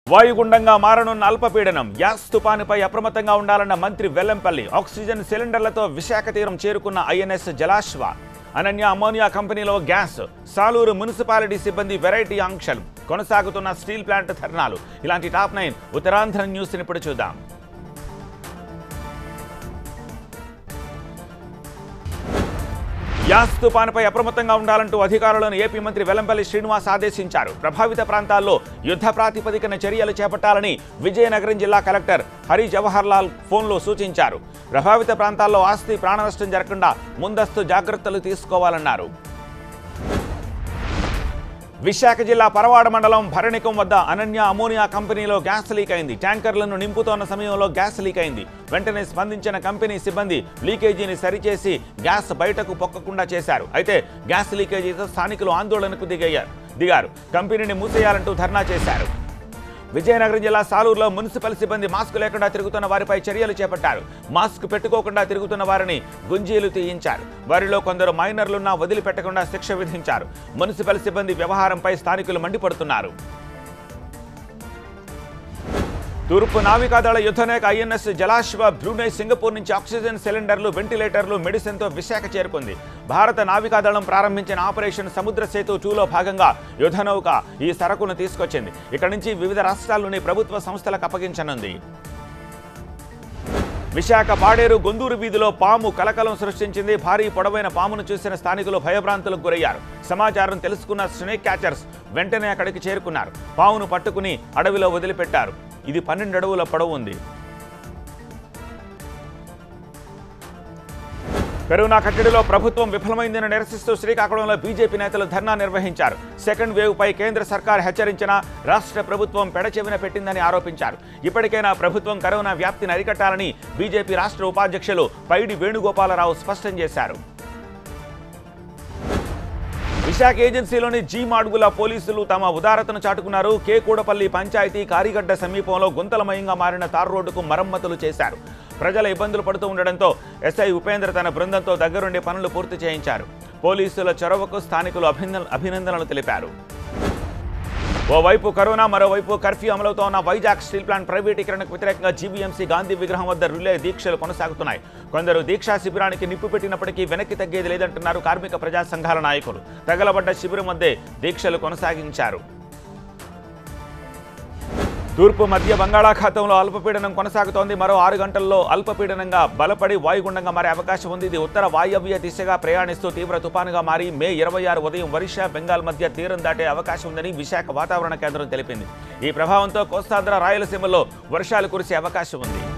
వాయుగుండంగా మారనున్న అల్పపీడనం గ్యాస్ తుపానుపై అప్రమత్తంగా ఉండాలన్న మంత్రి వెల్లంపల్లి ఆక్సిజన్ సిలిండర్లతో విశాఖ తీరం చేరుకున్న ఐఎన్ఎస్ జలాశ్వ అనన్య అమోనియా కంపెనీలో గ్యాస్ సాలూరు మున్సిపాలిటీ సిబ్బంది వెరైటీ ఆంక్షలు కొనసాగుతున్న స్టీల్ ప్లాంట్ ధర్నాలు ఇలాంటి టాప్ నైన్ ఉత్తరాంధ్ర న్యూస్ ఇప్పుడు చూద్దాం యాస్ తుపానుపై అప్రమత్తంగా ఉండాలంటూ అధికారులను ఏపీ మంత్రి వెల్లంపల్లి శ్రీనివాస్ ఆదేశించారు ప్రభావిత ప్రాంతాల్లో యుద్ధ ప్రాతిపదికన చర్యలు చేపట్టాలని విజయనగరం జిల్లా కలెక్టర్ హరి జవహర్ లాల్ ఫోన్లో సూచించారు ప్రభావిత ప్రాంతాల్లో ఆస్తి ప్రాణనష్టం జరగకుండా ముందస్తు జాగ్రత్తలు తీసుకోవాలన్నారు విశాఖ జిల్లా పరవాడ మండలం భరణికం వద్ద అనన్య అమోనియా కంపెనీలో గ్యాస్ లీక్ అయింది ట్యాంకర్లను నింపుతోన్న సమయంలో గ్యాస్ లీక్ అయింది వెంటనే స్పందించిన కంపెనీ సిబ్బంది లీకేజీని సరిచేసి గ్యాస్ బయటకు పొక్కకుండా చేశారు అయితే గ్యాస్ లీకేజీతో స్థానికులు ఆందోళనకు దిగయ్యారు దిగారు కంపెనీని మూసేయాలంటూ ధర్నా చేశారు విజయనగరం జిల్లా సాలూరులో మున్సిపల్ సిబ్బంది మాస్క్ లేకుండా తిరుగుతున్న వారిపై చర్యలు చేపట్టారు మాస్క్ పెట్టుకోకుండా తిరుగుతున్న వారిని గుంజీలు తీయించారు వారిలో కొందరు మైనర్లున్నా వదిలిపెట్టకుండా శిక్ష విధించారు మున్సిపల్ సిబ్బంది వ్యవహారంపై స్థానికులు మండిపడుతున్నారు తూర్పు నావికాదళ యుద్ధనేక ఐఎన్ఎస్ జలాశ్వ బ్రూనై సింగపూర్ నుంచి ఆక్సిజన్ సిలిండర్లు వెంటిలేటర్లు మెడిసిన్తో విశాఖ చేరుకుంది భారత నావికాదళం ప్రారంభించిన ఆపరేషన్ సముద్ర సేతు టూలో భాగంగా యుద్ధనౌక ఈ సరకును తీసుకొచ్చింది ఇక్కడి నుంచి వివిధ రాష్ట్రాల్లోని ప్రభుత్వ సంస్థలకు అప్పగించనుంది విశాఖ పాడేరు గొందూరు వీధిలో పాము కలకలం సృష్టించింది భారీ పొడవైన పామును చూసిన స్థానికులు భయభ్రాంతులకు గురయ్యారు సమాచారం తెలుసుకున్న స్నేక్ క్యాచర్స్ వెంటనే అక్కడికి చేరుకున్నారు పామును పట్టుకుని అడవిలో వదిలిపెట్టారు ఇది పన్నెండు అడుగుల పొడవు ఉంది కరోనా కట్టడిలో ప్రభుత్వం విఫలమైందని నిరసిస్తూ శ్రీకాకుళంలో బీజేపీ నేతలు ధర్నా నిర్వహించారు సెకండ్ వేవ్ పై కేంద్ర సర్కార్ హెచ్చరించినా రాష్ట్ర ప్రభుత్వం పెడచెవిన పెట్టిందని ఆరోపించారు ఇప్పటికైనా ప్రభుత్వం కరోనా వ్యాప్తిని అరికట్టాలని బీజేపీ రాష్ట్ర ఉపాధ్యక్షులు పైడి వేణుగోపాలరావు స్పష్టం చేశారు విశాఖ ఏజెన్సీలోని జీ మాడుగుల పోలీసులు తమ ఉదారతను చాటుకున్నారు కే కూడపల్లి పంచాయతీ కారిగడ్డ సమీపంలో గుంతలమయంగా మారిన తార్ రోడ్డుకు మరమ్మతులు చేశారు ప్రజల ఇబ్బందులు పడుతూ ఉండడంతో ఎస్ఐ ఉపేంద్ర తన బృందంతో దగ్గరుండి పనులు పూర్తి చేయించారు పోలీసుల చొరవకు స్థానికులు అభినందన అభినందనలు తెలిపారు ఓవైపు కరోనా మరోవైపు కర్ఫ్యూ అమలుతో ఉన్న వైజాగ్ స్టీల్ ప్లాంట్ ప్రైవేటీకరణకు వ్యతిరేకంగా జీబీఎంసీ గాంధీ విగ్రహం వద్ద రిలే దీక్షలు కొనసాగుతున్నాయి కొందరు దీక్షా శిబిరానికి నిప్పు పెట్టినప్పటికీ వెనక్కి తగ్గేది లేదంటున్నారు కార్మిక ప్రజా సంఘాల నాయకులు తగలబడ్డ శిబిరం వద్దే దీక్షలు కొనసాగించారు తూర్పు మధ్య బంగాళాఖాతంలో అల్పపీడనం కొనసాగుతోంది మరో ఆరు గంటల్లో అల్పపీడనంగా బలపడి వాయుగుండంగా మారే అవకాశం ఉంది ఇది ఉత్తర వాయవ్య దిశగా ప్రయాణిస్తూ తీవ్ర తుపానుగా మారి మే ఇరవై ఆరు ఉదయం ఒరిషా బెంగాల్ మధ్య తీరం దాటే అవకాశం ఉందని విశాఖ వాతావరణ కేంద్రం తెలిపింది ఈ ప్రభావంతో కోస్తాంధ్ర రాయలసీమలో వర్షాలు కురిసే అవకాశం ఉంది